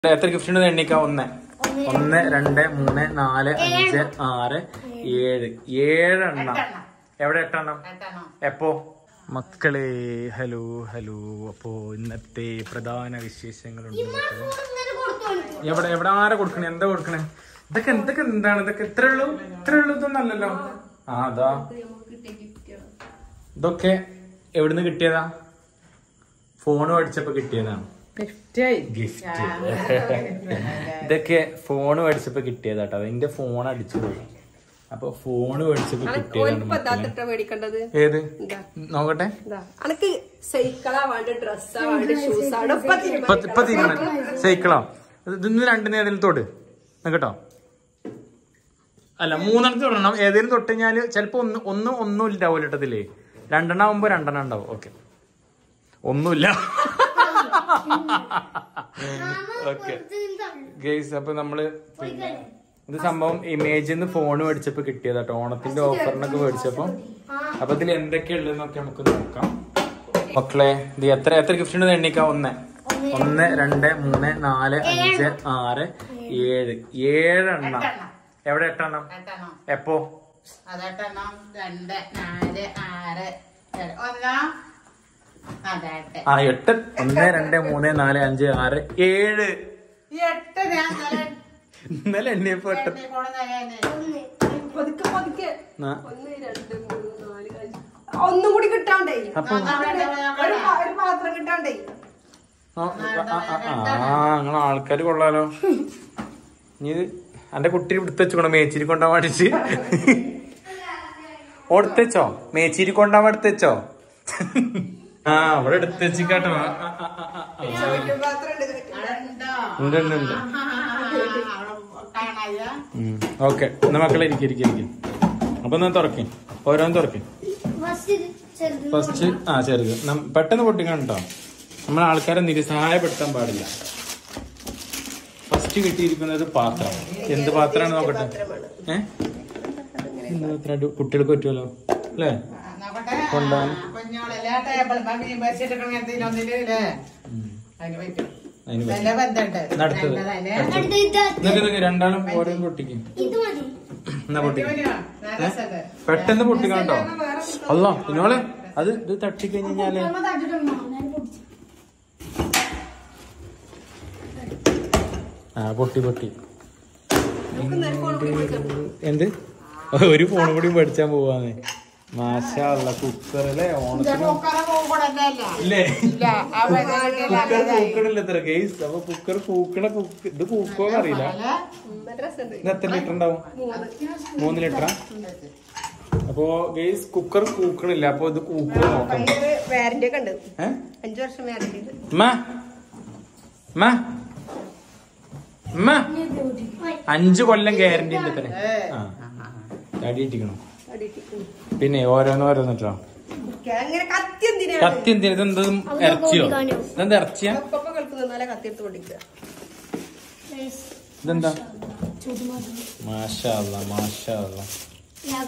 എത്ര ഗിഫ്റ്റ് ഉണ്ട് എണ്ണിക്ക ഒന്ന് ഒന്ന് രണ്ട് മൂന്ന് നാല് അഞ്ച് ആറ് ഏഴ് ഏഴെണ്ണം എവിടെ എട്ടെണ്ണം എപ്പോ മക്കളെ ഹലോ ഹലോ അപ്പോ ഇന്നത്തെ പ്രധാന വിശേഷങ്ങളുണ്ട് എവിടെ എവിടെ ആരെ കൊടുക്കണേ എന്താ കൊടുക്കണേ ഇതൊക്കെ എന്തൊക്കെ എന്താണ് ഇതൊക്കെ ഇത്ര ഉള്ളൂ ഇത്ര ഉള്ളൂ ഇതൊന്നും അല്ലല്ലോ ആ അതാ ഇതൊക്കെ എവിടുന്ന് കിട്ടിയതാ ഫോൺ മേടിച്ചപ്പോ കിട്ടിയതാണ് ഗിഫ്റ്റ് ഇതൊക്കെ ഫോൺ മേടിച്ചപ്പോ കിട്ടിയതാട്ടോ എന്റെ ഫോൺ അടിച്ചു പോയി അപ്പൊ ഫോൺ മേടിച്ചപ്പോ കിട്ടിയതാണ് മക്കളെ. ഇത്ര മേടിക്കേണ്ടത് ഏത് നോക്കട്ടെ ഇതാ അനക്ക് സൈക്കിളാ വേണ്ട ഡ്രസ്സാ വേണ്ട ഷൂസാ ഇപ്പൊ ഇപ്പൊ ഇപ്പൊ തീരുമാനം സൈക്കിളോ ഇതൊന്ന് രണ്ടിന് ഏതെങ്കിലും തൊട് കേട്ടോ അല്ല മൂന്നെണ്ണത്തിൽ തൊടണം ഏതെങ്കിലും തൊട്ട് കഴിഞ്ഞാല് ചിലപ്പോ ഒന്ന് ഒന്ന് ഒന്നും ഉണ്ടാവില്ല ഇട്ടത്തില്ലേ രണ്ടെണ്ണം ആവുമ്പോ രണ്ടെണ്ണം ഉണ്ടാവും ഓക്കെ ഒന്നുമില്ല ഓക്കെ ഗെയ്സ് അപ്പൊ നമ്മള് പിന്നെ ഇത് സംഭവം ഇമേജിന്ന് ഫോൺ മേടിച്ചപ്പോ കിട്ടിയതാട്ടോ ഓണത്തിന്റെ ഓഫറിനൊക്കെ മേടിച്ചപ്പോ അപ്പൊ ഇതിൽ എന്തൊക്കെയുള്ളതെന്നൊക്കെ നമുക്ക് നോക്കാം മക്കളെ ഇത് എത്ര എത്ര ഗിഫ്റ്റ് ഉണ്ട് എണ്ണിക്ക ഒന്ന് ഒന്ന് രണ്ട് മൂന്ന് നാല് അഞ്ച് ആറ് ഏഴ് ഏഴെണ്ണം എവിടെ എട്ടെണ്ണം എപ്പോ അതെട്ടെണ്ണം രണ്ട് നാല് ആറ് ഏഴ്. ഒന്നാം അതെട്ട് ആ എട്ട് ഒന്ന് രണ്ട് മൂന്ന് നാല് അഞ്ച് ആറ് ഏഴ് എട്ട് ഞാൻ ഇന്നലെ ഇന്നലെ എണ്ണിയപ്പോ എട്ട് എണ്ണി പോണ നിലയാണ്. പതുക്കെ പതുക്കെ ആ, ഒന്ന് രണ്ട് മൂന്ന് നാല് അഞ്ച് ഒന്നും കൂടി കിട്ടാണ്ടേ അപ്പൊ ഒരു പാ- ഒരു പാത്രം കിട്ടാണ്ടേ ആ നിങ്ങൾ ആൾക്കാര് കൊള്ളാലോ ഇനി ഇത് എന്റെ കുട്ടി എടുത്ത് വെച്ചോണം മേച്ചിരി കൊണ്ടാവാൻ വേണ്ടിച്ച് ഓടുത്തച്ചോ മേച്ചിരി കൊണ്ടാവാൻ എടുത്തച്ചോ ആ അവിടെ എടുത്ത് വെച്ചിക്കാട്ടോ ആ, ആ, ആ, ആ, ആ. ഒരു പാത്രം ഉണ്ട് ഇത് കിട്ടില്ല. ഉണ്ടോ? ഉണ്ട് ഉണ്ട് ഉണ്ട് അവിടെ കാണാതെ ഓക്കെ എന്നാ മക്കളെ ഇരിക്കും ഇരിക്കും ഇരിക്കും അപ്പൊ എന്നാ തുറക്കും ഓരോന്ന് തുറക്കും ഫസ്റ്റ് ആ ചെറുത് നം- പെട്ടെന്ന് പൊട്ടിക്കണം കേട്ടോ നമ്മൾ ആൾക്കാരെ നിരുസഹായപ്പെടുത്താൻ പാടില്ല ഫസ്റ്റ് കിട്ടിയിരിക്കുന്നത് പാത്രം എന്ത് പാത്രമാണ് നോക്കട്ടെ ഏ എന്ത് പാത്രം അടി- കുട്ടികൾക്ക് പറ്റുമല്ലോ അല്ലേ നോക്കട്ടെ കൊണ്ടുപോകാൻ. കുഞ്ഞോളല്ലേ ടേബിൾ മീൻ വെച്ചിട്ട് എന്തിനൊന്നില്ലേ അതിന് പറ്റും അതിന് പറ്റും. നല്ല ബന്ധമുണ്ട് എന്നാ അടുത്തത്. നല്ലതല്ലേ? എന്നിട്ട് ഇതൊക്കെ രണ്ടാളും ഓരോന്ന് പൊട്ടിക്കും എന്നാ പൊട്ടിക്കും ഇവനോ? നല്ല രസമുണ്ട്. പെട്ടെന്ന് പൊട്ടിക്കണം കേട്ടോ അല്ല ഇന്നോളെ അത് ഇത് തട്ടിക്കഴിഞ്ഞ് കഴിഞ്ഞാല് ആ പൊട്ടി പൊട്ടി എന്ത് ഒരു ഫോൺ കൂടി മേടിച്ചാൻ പോവാന്ന് മാഷല്ല കുക്കർ അല്ലേ ഇത് ഓണത്തിന് കുക്കറ് കൂക്കണതല്ല. ഇല്ലേ ഇല്ല, ആ പരിപാടിയില്ല, കുക്കർ നല്ലതായി. പൂക്കണില്ല എത്ര കേസ് അപ്പൊ കുക്കർ പൂക്കണ കുക്ക് ഇത് പൂക്കോന്ന് അറിയില്ല അല്ലേ? നല്ല രസമുണ്ട് ഇത് എത്ര ലിറ്റർ ഉണ്ടാവും മൂന്ന് മൂന്ന് ലിറ്ററാ അപ്പൊ ഗെയ്സ് കുക്കർ കൂക്കണില്ല അപ്പൊ ഇത് കൂക്കോ നോക്കാം ഭയങ്കര വാറന്റി ഒക്കെ ഉണ്ട് ഏഹ് അഞ്ചു വർഷം വാറന്റി ഉണ്ട് അമ്മ അമ്മ അമ്മ അഞ്ചു കൊല്ലം ഗ്യാരണ്ടി ഉണ്ട് ഇത്ര ആ തടി ഇട്ടിക്കണം അടിയിട്ടിരിക്കുന്നു. പിന്നെ ഓരോന്ന് ഓരോന്നിട്ടോ അങ്ങനെ കത്തി എന്തിനാണ് കത്തി എന്തിനാ ഇതെന്തതും ഇറച്ചിയോ ഇതെന്താ ഇറച്ചിയാ ഒപ്പപ്പ ഗൾഫ് നിന്നാലേ കത്തി എടുത്ത് പൊടിക്കുക ഇതെന്താ മാഷാ അല്ലാ, മാഷാ അല്ലാ. യാ,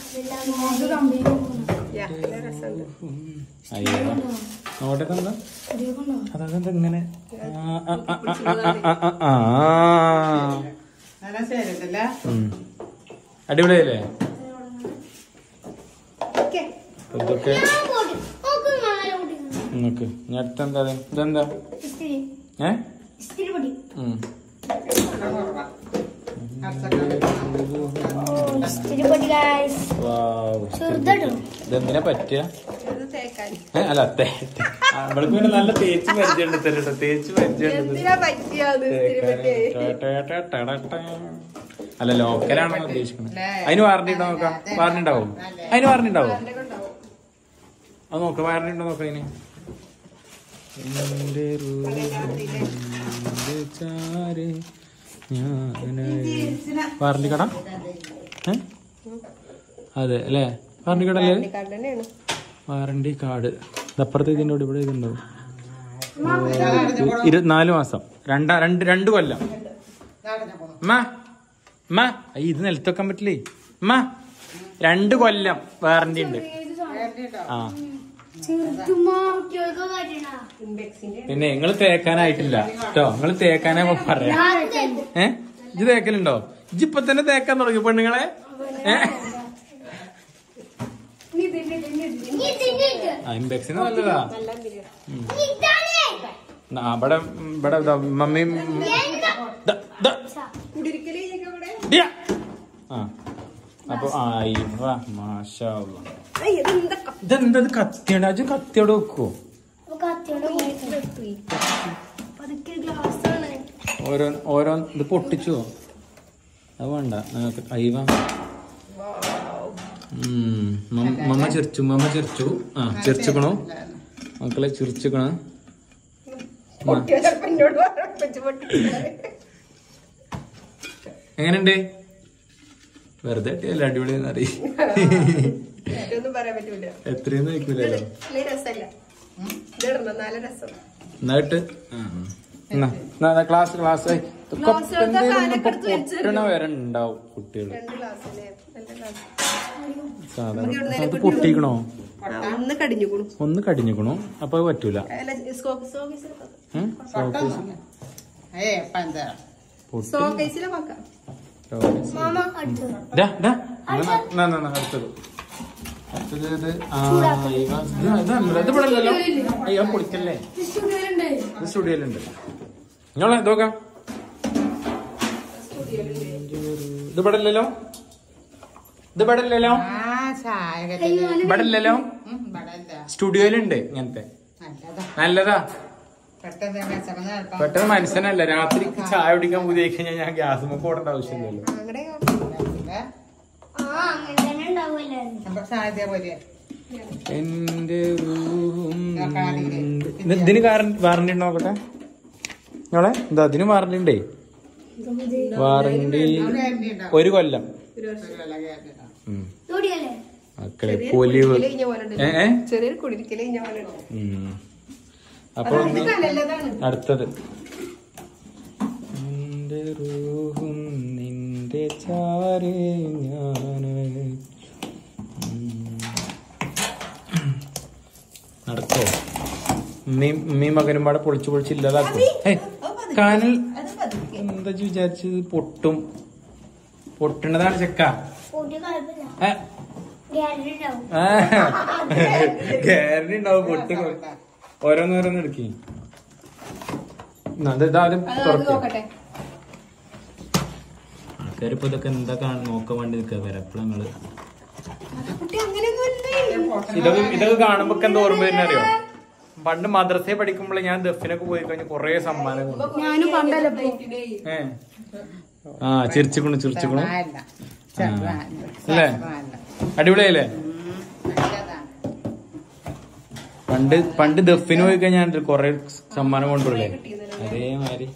നല്ല രസമുണ്ട് അയ്യോ നോട്ടെ എന്താ അതെന്താ ഇങ്ങനെ ആ, ആ, ആ, ആ, ആ, ആ, ആ, ആ. നല്ല ശരിയല്ലേ? ഉം. അടിപൊളിയല്ലേ ഓക്കെ ഇതൊക്കെ നോക്ക് ഞാൻ അടുത്ത എന്താ ഇത്? ഇതെന്താ ഏ ഉം. വാവ്. ഇതെന്തിനാ പറ്റുക ഇത് തേക്കാൻ ഏ, അല്ല തേ തേ- ആ, ഇവൾക്ക് പിന്നെ നല്ല തേച്ച് പരിചയമുണ്ട് തരട്ടോ തേച്ച് പരിചയമുണ്ട് എന്തിനാ പറ്റിയത് അല്ല ലോക്കലാണോ ഉദ്ദേശിക്കുന്നത് അതിന് വാറണ്ടി ഉണ്ടോ നോക്കാം വാറണ്ടി ഉണ്ടാവും അതിന് വാറണ്ടി ഉണ്ടാവും അത് നോക്കാം വാറണ്ടി ഉണ്ടോ നോക്കാം അതിന് എന്റെ റൂമിന്റെ ചാരെ ഞാനായി. വാറണ്ടി കട ഏ? അതെ അല്ലേ വാറണ്ടി കട അല്ലേ കാർഡ് തന്നെയാണ് വാറണ്ടി കാർഡ് അപ്പുറത്ത് ഇതിൻ്റെ കൂടെ ഇവിടെ ഇതുണ്ടാവും ഇരുപത്തിനാല് മാസം രണ്ടാ രണ്ട് രണ്ട് കൊല്ലം നടന്നു പോണു. അമ്മ അമ്മ അയ്യ, ഇത് നിലത്ത് വെക്കാൻ പറ്റില്ലേ അമ്മ രണ്ട് കൊല്ലം വാറണ്ടി ഉണ്ട് വേണ്ടിട്ടോ? ആ പിന്നെ നിങ്ങൾ തേക്കാനായിട്ടില്ല കേട്ടോ നിങ്ങൾ തേക്കാനേ പറയാം ഏ ഇജ്ജ് തേക്കലുണ്ടോ ഇജ്ജ് ഇപ്പൊ തന്നെ തേക്കാൻ തുടങ്ങി പെണ്ണുങ്ങളെ ഏ ഇമ്പെക്സിന് നല്ലതാ ഉം. ആ, ഇവിടെ ഇവിടെ ഇതാ മമ്മിയും ദാ, ദാ. കുടിരിക്കലേ ഇവിടെ ഡിയ. ആ അപ്പൊ ആയി വാ മാഷാ അല്ലാ. ഏയ്, ഇതെന്താ ക- ഇതെന്താ ഇത് കത്തിയാണ് അജു കത്തിയോടെ വെക്കുവോ ഓരോ ഓരോ ഇത് പൊട്ടിച്ചോ അത് വേണ്ട നമുക്ക് അയ്യവ മമ്മ ചിരിച്ചു മമ്മ ചിരിച്ചു ആ ചിരിച്ചുക്കണു മക്കളെ ചിരിച്ചുക്കണ പൊട്ടിയ ചിലപ്പോ എന്നോട് പറയാം, വെച്ച് പൊട്ടിക്കില്ല. എങ്ങനെയുണ്ട് വെറുതെ ഇട്ടിയല്ല അടിപൊളി അറിയും ഇതൊന്നും പറയാൻ പറ്റൂല എത്രയൊന്നും വയ്ക്കൂലല്ലോ നല്ല രസല്ല ഇതിടണം നല്ല രസം എന്നിട്ട് ക്ലാസ് ക്ലാസ് Class എടുത്താ കാലൊക്കെ എടുത്ത് പൊട്ടണ വരെ ഉണ്ടാവും കുട്ടികൾ രണ്ട് ഗ്ലാസ്സിലെ നല്ല ഗ്ലാസ് സാധാരണ അത് പൊട്ടിക്കണോ ഒന്ന് കടിഞ്ഞുകൂണു ഒന്ന് കടിഞ്ഞിക്കണു അപ്പൊ അത് പറ്റൂല അല്ല സോക്കേസിലൊക്കെ ഉം? ഷോക്കേസ് ഏ ഇപ്പൊ എന്താ പൊട്ടി സോക്കേസിലെ വെക്കാം ഷോക്കേസ്. ഡാ, ഡാ. എന്നാ, എന്നാ, എന്നാ, എന്നാ, അടുത്തത് അടുത്തത് ഇത് ആ, ഇവ- ഇത് ഇതല്ല, ഇത് ഇവിടെ ഇല്ലല്ലോ അയ്യോ പൊളിക്കല്ലേ ഇത് സ്റ്റുഡിയോയിലുണ്ട് നിങ്ങളെ നോക്കാം ഇത് ഇവിടെ ഇല്ലല്ലോ ഇത് ഇവിടെ ഇല്ലല്ലോ ആ ചായ കെട്ടില്ല. ഇവിടെ ഇല്ലല്ലോ ഉം, ഇവിടെ എന്താ സ്റ്റുഡിയോയിലുണ്ട് ഇങ്ങനത്തെ നല്ലതാ നല്ലതാ പെട്ടെന്ന് വിശക്കുന്ന ചിലപ്പോ പെട്ടെന്ന് മനസ്സിനല്ല രാത്രി ചായ കുടിക്കാൻ പുതിയ കഴിഞ്ഞാൽ ഞാൻ ഗ്യാസ് മുക്ക് ഓടേണ്ട ആവശ്യമില്ലല്ലോ അങ്ങനെ ഇല്ല. അപ്പൊ സാധ്യത പോലെ എന്റെ റൂം ഇത് ഇതിന് വാറണ്ടി ഉണ്ടോ നോക്കട്ടെ ഞങ്ങളെ എന്താ അതിന് വാറണ്ടി ഉണ്ടേ വാറണ്ടി ഗ്യാരണ്ടി ഉണ്ടാവും ഒരു കൊല്ലം ഒരു കൊല്ലം ഗ്യാരണ്ടി ഉണ്ടാവും ഉം. മക്കളെ പൊലിവ് കുടിരിക്കല് കഴിഞ്ഞ പോലെ ഉണ്ട്. ഏ ഏ ചെറിയൊരു കുടിരിക്കല് കഴിഞ്ഞ പോലെ ഉണ്ട്. ഉം. അപ്പോൾ ഇത് നല്ലതാണ് അടുത്തത് നിന്റെ റൂഹും നിന്റെ ചാരേ ഞാൻ നടക്കോ ഉമ്മീ ഉമ്മീ മകനും പാടെ പൊളിച്ചു പൊളിച്ച് ഇല്ലാതാക്കും ഏയ്, കാനൽ എന്താ ഇജ്ജ് വിചാരിച്ചത് പൊട്ടും പൊട്ടണതാണ് ചെക്ക ഏ, ആ, ഗ്യാരണ്ടി ഉണ്ടാവും പൊട്ടി ഓരോന്നോരോന്ന് എടുക്കി ഇതാദ്യം അത് അത് തുറക്കും നോക്കട്ടെ ആൾക്കാരിപ്പോ ഇതൊക്കെ എന്താ കാണാൻ നോക്കാൻ വേണ്ടി നിൽക്കുക വരപ്പളങ്ങള് കുട്ടി അങ്ങനെയൊന്നും അല്ലേ ഇതൊക്കെ ഇതൊക്കെ കാണുമ്പോ എന്താ ഓർമ്മ വരുന്ന അറിയോ പണ്ട് മദ്രസയിൽ പഠിക്കുമ്പോൾ ഞാൻ ദഫിനൊക്കെ പോയി കഴിഞ്ഞ് കൊറേ സമ്മാനം കൊണ്ടു ഞാനും പണ്ടല്ലേ ഏ ആ ചിരിച്ചുക്കണു ചിരിച്ചുക്കണു ചെറുതായല്ല. ചെറുതായല്ല. അല്ലേ ചെറുതായല്ല. അടിപൊളിയായില്ലേ ഉം, നല്ലതാണ്. പണ്ട് പണ്ട് ദഫിന് പോയി കഴിഞ്ഞാൽ കൊറേ സമ്മാനം കൊണ്ടുള്ളേ അതേമാതിരി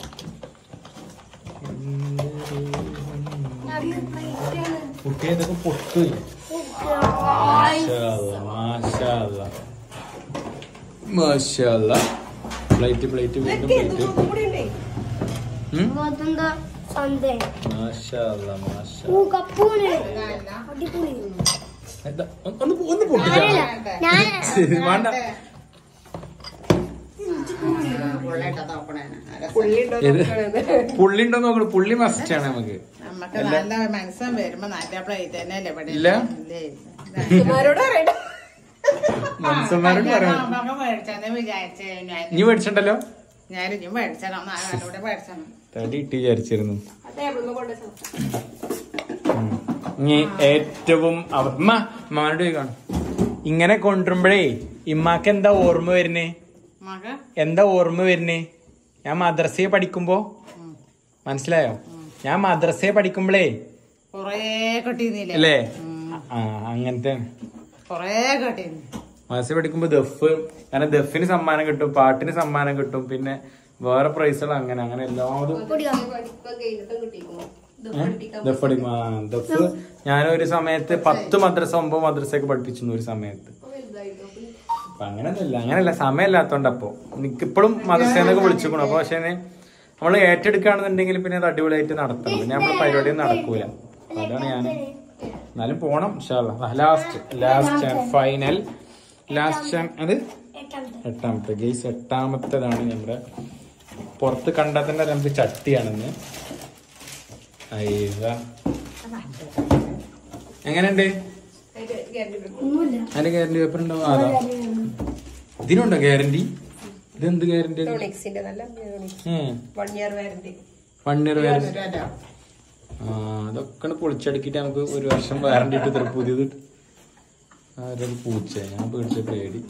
കുട്ടിയെ ഇതൊക്കെ പൊട്ടു പ്ലേറ്റ് പ്ലേറ്റ് വീണ്ടും പ്ലേറ്റ് കൂടി ഉണ്ടേ മാഷാല്ല മാഷാ കപ്പൂന് അടിപൊളി എന്താ, ഒന്ന് ഒന്ന് പൊട്ടിച്ചാ വേണ്ട പുള്ളിയിട്ട് നോക്കണേന്. നല്ല പുള്ളി ഉണ്ടോ ഇത് നോക്കണത്. പുള്ളി ഉണ്ടോ നോക്കണു പുള്ളി മസ്റ്റ് ആണ് നമുക്ക് നമുക്ക് നല്ല മനസ്സും വരുമ്പോ നല്ല പ്ലേറ്റ് തന്നെയല്ലേ ഇവിടെ ഇല്ല? ഇല്ലേ? സുമാരോട് പറയണ്ട മനുഷ്യന്മാരോട് പറയാം നമുക്ക് മേടിച്ചാന്ന് വിചാരിച്ചു ഞാൻ നീ മേടിച്ചിട്ടുണ്ടല്ലോ ഞാൻ ഇനി മേടിച്ചണം നാലോടെ മേടിച്ചണം തടി ഇട്ട് വിചാരിച്ചിരുന്നു ആ ടേബിളിൽ കൊണ്ട് ഉം. ഇനി ഏറ്റവും അവ- ഉമ്മ ഉമ്മാനോട് ചോദിക്കണം ഇങ്ങനെ കൊണ്ടുവരുമ്പോഴേ ഇമ്മാക്ക് എന്താ ഓർമ്മ വരുന്നേ മക എന്താ ഓർമ്മ വരുന്നേ ഞാൻ മദ്രസയെ പഠിക്കുമ്പോ മനസ്സിലായോ ഞാൻ മദ്രസയെ പഠിക്കുമ്പോഴേ കൊറേ കിട്ടിയിരുന്നില്ലേ അല്ലേ ആ അങ്ങനത്തെ കൊറേ കിട്ടിയിരുന്നു മദ്രസ പഠിക്കുമ്പോ ദഫ് കാരണം ദഫിന് സമ്മാനം കിട്ടും പാട്ടിന് സമ്മാനം കിട്ടും പിന്നെ വേറെ പ്രൈസുകൾ അങ്ങനെ അങ്ങനെ എല്ലാതും പഠിപ്പം കഴിഞ്ഞിട്ടും കിട്ടിയിരിക്കുന്നു ഇത് പഠിപ്പിക്കാൻ ദഫ് പഠിക്കും ആ ദഫ് ഞാനൊരു സമയത്ത് പത്ത് മദ്രസ ഒമ്പത് മദ്രസയൊക്കെ പഠിപ്പിച്ചു ഒരു സമയത്ത് വലുതായിട്ടോ അപ്പൊ അങ്ങനെയൊന്നുമില്ല അങ്ങനെയല്ല സമയമില്ലാത്തോണ്ട് അപ്പൊ എനിക്കിപ്പോഴും മദ്രസേന്നൊക്കെ വിളിച്ചിരിക്കണം അപ്പൊ പക്ഷേ നമ്മൾ ഏറ്റെടുക്കുകയാണെന്നുണ്ടെങ്കിൽ പിന്നെ അത് അടിപൊളിയായിട്ട് നടത്തണം പിന്നെ നമ്മളെ പരിപാടിയൊന്നും നടക്കൂല അതാണ് ഞാൻ എന്നാലും പോണം last last and final last അത് എട്ടാമത്തെ എട്ടാമത്തെ ഗെയ്സ് എട്ടാമത്തേതാണ് നമ്മുടെ പുറത്ത് കണ്ടാൽ തന്നെ നമുക്ക് ചട്ടിയാണെന്ന് അയ്യ എങ്ങനെയുണ്ട് ഒന്നുമില്ല അതിന്റെ ഗ്യാരണ്ടി പേപ്പർ ഉണ്ടോ അതാ ഇതിനുണ്ടോ ഗ്യാരണ്ടി ഇതെന്ത് ഗ്യാരണ്ടി യൂണിക്സിന്റെ നല്ല one year warranty one year guarantee ആ അതൊക്കെ പൊളിച്ചടുക്കിട്ട് നമുക്ക് ഒരു വർഷം വാറണ്ടി ഇട്ട് തരും പുതിയത് ആരൊരു പൂച്ച ഞാൻ പേടിച്ച പേടി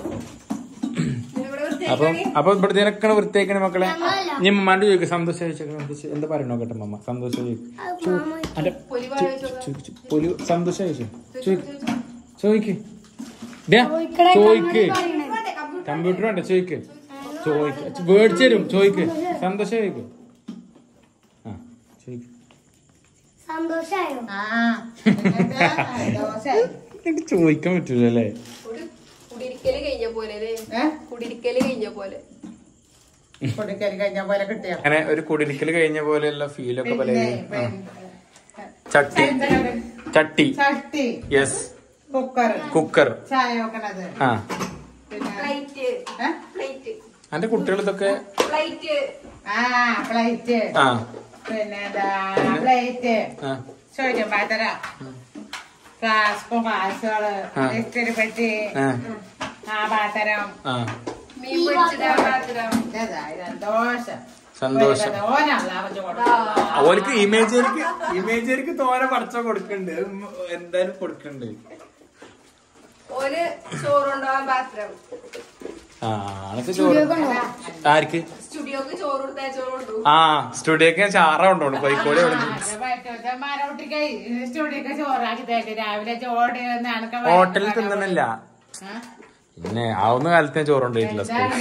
അപ്പൊ അപ്പൊ ഇവിടുത്തേനൊക്കെ വൃത്തിയാക്കണ മക്കളെ ഞാൻ മമ്മാണ്ട് ചോദിക്കും സന്തോഷം ചോദിച്ചേക്കണം സന്തോഷം എന്താ പറയണോ കേട്ടോ മമ്മ സന്തോഷം ചോദിക്കും അന്റെ പൊലി സന്തോഷം ചോദിച്ചു ചോദിക്ക് ചോദിക്ക് ഡേ, ചോദിക്ക് കമ്പ്യൂട്ടർ വേണ്ട ചോദിക്ക് ചോദിക്ക് വേടിച്ചു തരും ചോദിക്ക് സന്തോഷം ചോദിക്ക് ആ ചോദിക്ക് സന്തോഷായോ എനിക്ക് ചോദിക്കാൻ പറ്റൂല അല്ലേ ഒരു കുടിരിക്കല് കഴിഞ്ഞ പോലെ അല്ലേ കുടിരിക്കല് കഴിഞ്ഞ പോലെ കൊടുക്കല് കഴിഞ്ഞ പോലെ കിട്ടിയോ അങ്ങനെ ഒരു കുടിരിക്കൽ കഴിഞ്ഞ പോലെയുള്ള ഫീലൊക്കെ പല ആ. ചട്ടി ചട്ടി ചട്ടി യെസ് കുക്കർ കുക്കർ ചായ വെക്കണത് ആ പിന്നെ പ്ലേറ്റ് ഏ? പ്ലേറ്റ് എന്റെ കുട്ടികൾ ഇതൊക്കെ പ്ലേറ്റ് ആ പ്ലേറ്റ് ആ പിന്നെ എന്താ പ്ലേറ്റ് ആ ചോദ്യം പാത്തര ഫ്ലാസ്കും ഗ്ലാസുകള് ആ. ഇത്തിരി പെട്ടി ആ ആ പാത്തരം ആ മീൻ പൊരിച്ചിട്ട് പാത്രം ഇതാ, സന്തോഷം സന്തോഷം ഓനല്ല അവന്റെ കൊടുക്കുന്നത് ഓർക്ക് ഇമേജർക്ക് ഇമേജർക്ക് തോനെ പറിച്ച കൊടുക്കണ്ട് എന്തായാലും കൊടുക്കണ്ട് ഒരു ചോറുണ്ടാവാൻ പാത്രം ആ അനക്ക് ചോറ് ആർക്ക് സ്റ്റുഡിയോക്ക് ചോറ് കൊടുത്താൽ ചോറ് കൊണ്ടു ആ സ്റ്റുഡിയോക്ക് ഞാൻ ചാറ കൊണ്ടോളൂ കോഴിക്കോട് എവിടെ സ്റ്റുഡിയൊക്കെ ചോറാക്കി തരും രാവിലെ ചോറ് നനക്ക ഹോട്ടലിൽ തിന്നണില്ല പിന്നെ ആ ഒന്ന് കാലത്ത് ഞാൻ ചോറുണ്ടായിട്ടില്ല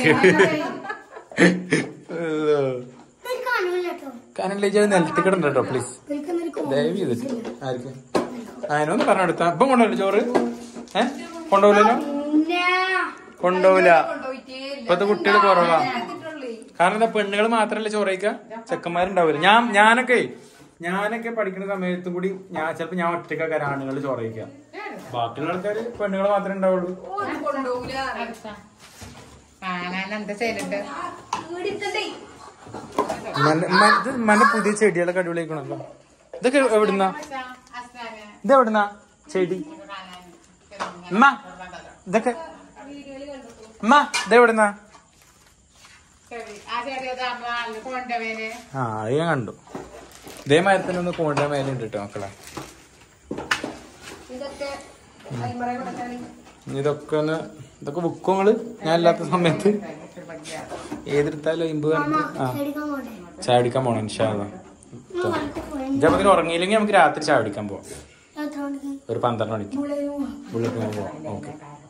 ഒരു കാണൂല കേട്ടോ കാരണം നിലത്ത് കിടണ്ട കേട്ടോ പ്ലീസ് ഇവർക്കൊന്നൊരു കോ- ദയവ് ചെയ്തിട്ട് ആർക്ക് അതിനൊന്ന് പറഞ്ഞെടുത്താ ഇപ്പം കൊണ്ടുപോയില്ല ചോറ് ഏ കൊണ്ടുപോയില്ലല്ലോ പിന്നെ കൊണ്ടുപോവില്ല കൊണ്ടുപോയിട്ടേ ഇല്ല. ഇപ്പത്തെ കുട്ടികൾ കുറവാ എടുത്തിട്ടുള്ളൂ. കാരണം എന്താ പെണ്ണുകൾ മാത്രല്ല ചോറ് കഴിക്കുക ചെക്കന്മാരുണ്ടാവില്ല ഞാൻ ഞാനൊക്കെ ഞാനൊക്കെ പഠിക്കുന്ന സമയത്തും കൂടി ഞാൻ ചിലപ്പോ ഞാൻ ഒറ്റക്കൊക്കെ ആണുങ്ങൾ ചോറ് കഴിക്കുക ബാക്കിയുള്ള ആൾക്കാര് പെണ്ണുങ്ങൾ മാത്രമേ ഉണ്ടാവുള്ളൂ ഓര് കൊണ്ടുപോകില്ല കാണാൻ എന്താ ചെയ്തിട്ട് വീടിത്തണ്ടേ മന- മന- ഇത് മന പുതിയ ചെടികളൊക്കെ അടിപൊളിയാക്കണല്ലോ ഇതൊക്കെ എവിടുന്നാ ഇത് എവിടുന്നാ ചെടി ഉമ്മ ഇതൊക്കെ ഉമ്മ ഇത് എവിടുന്നാ ആ ചെറിയ കൊണ്ടുപോയി ആ അത് ഞാൻ കണ്ടു ഇതേമാതിരി തന്നെ ഒന്ന് കോണ്ട മേലെ ഉണ്ട് കേട്ടോ മക്കളെ ഇതൊക്കെ അരിമറ കൊടുക്കാണ് ഇതൊക്കെ ഒന്ന് ഇതൊക്കെ ബുക്കും നിങ്ങള് ഞാൻ ഇല്ലാത്ത സമയത്ത് ഏതെടുത്താലും ഇമ്പ് കണ്ട് ആ ചെടിക്കാൻ പോട്ടെ ചായ കുടിക്കാൻ പോണം ഇൻഷാല്ല ഇന്ന് വഴക്ക് പോയി. ഇജപ്പത്തിന് ഉറങ്ങിയില്ലെങ്കിൽ നമുക്ക് രാത്രി ചായ കുടിക്കാൻ പോവാം എത്ര മണിക്ക്? ഒരു പന്ത്രണ്ട് മണിക്ക് പുള്ളിന് പോവാം. ഉള്ളിൽ പോവാം ഓക്കെ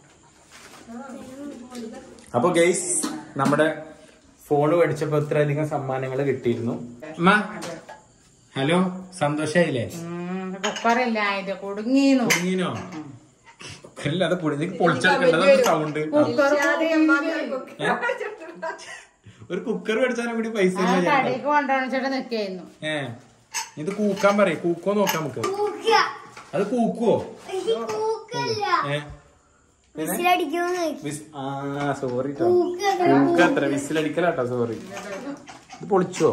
അപ്പൊ ഗെയ്സ് നമ്മുടെ ഫോണ് മേടിച്ചപ്പോ ഇത്രയധികം സമ്മാനങ്ങൾ കിട്ടിയിരുന്നു അമ്മ ഹലോ സന്തോഷായില്ലേ കുക്കറില്ല അതിന്റെ കുടുങ്ങിന്നു കുടുങ്ങിനോ അല്ല അത് പൊടി പൊളിച്ചെടുക്കേണ്ടത് സൗണ്ട് ഒരു കുക്കർ മേടിച്ചാലും കൂടി പൈസ ഇല്ല ചേട്ടാ. കടയിക്ക് കൊണ്ടുവന്നിട്ട് നിക്കായിരുന്നു ഏ ഇത് കൂക്കാൻ പറയും കൂക്കോ നോക്കാം നമുക്ക് കൂക്ക. അത് കൂക്കുവോ ഇത് കൂക്കല്ല. ഏ പിന്നെ വിസിലടിക്കുമെന്ന് ചോദിക്കും. വിസ്- ആ സോറി കേട്ടോ കൂക്ക അത്ര കൂക്ക അത്ര വിസിലടിക്കലാട്ടോ സോറി ഇത് പൊളിച്ചോ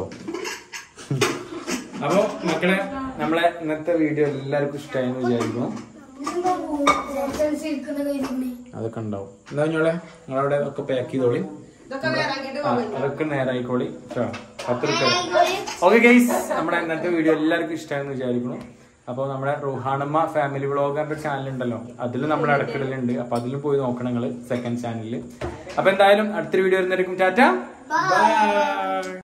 അപ്പൊ മക്കളെ നമ്മളെ ഇന്നത്തെ വീഡിയോ എല്ലാവർക്കും ഇഷ്ടമായെന്ന് വിചാരിക്കുന്നു ഇതെന്താ പൂ? സെൻസൻസ് ഇരിക്കുന്ന കഴിഞ്ഞിട്ടുണ്ടേ. അതൊക്കെ ഉണ്ടാവും എന്താ ഞങ്ങളെ നിങ്ങളവിടെ ഒക്കെ പാക്ക് ചെയ്തോളി ഇതൊക്കെ വേറാക്കിയിട്ട് ആ, അതൊക്കെ നേരായിക്കോളി കേട്ടോ പത്ത് റുപ്യ ഓക്കെ ഗൈസ് നമ്മുടെ ഇന്നത്തെ വീഡിയോ എല്ലാവർക്കും ഇഷ്ടമായെന്ന് വിചാരിക്കുന്നു അപ്പോൾ നമ്മുടെ റുഹാണമ്മ ഫാമിലി വ്ളോഗറിന്റെ ചാനൽ ഉണ്ടല്ലോ അതിൽ നമ്മൾ ഇടക്കിടലുണ്ട് അപ്പൊ അതിലും പോയി നോക്കണം നിങ്ങൾ സെക്കൻഡ് ചാനലിൽ അപ്പൊ എന്തായാലും അടുത്തൊരു വീഡിയോ വരുന്നതായിരിക്കും ടാറ്റ ബൈ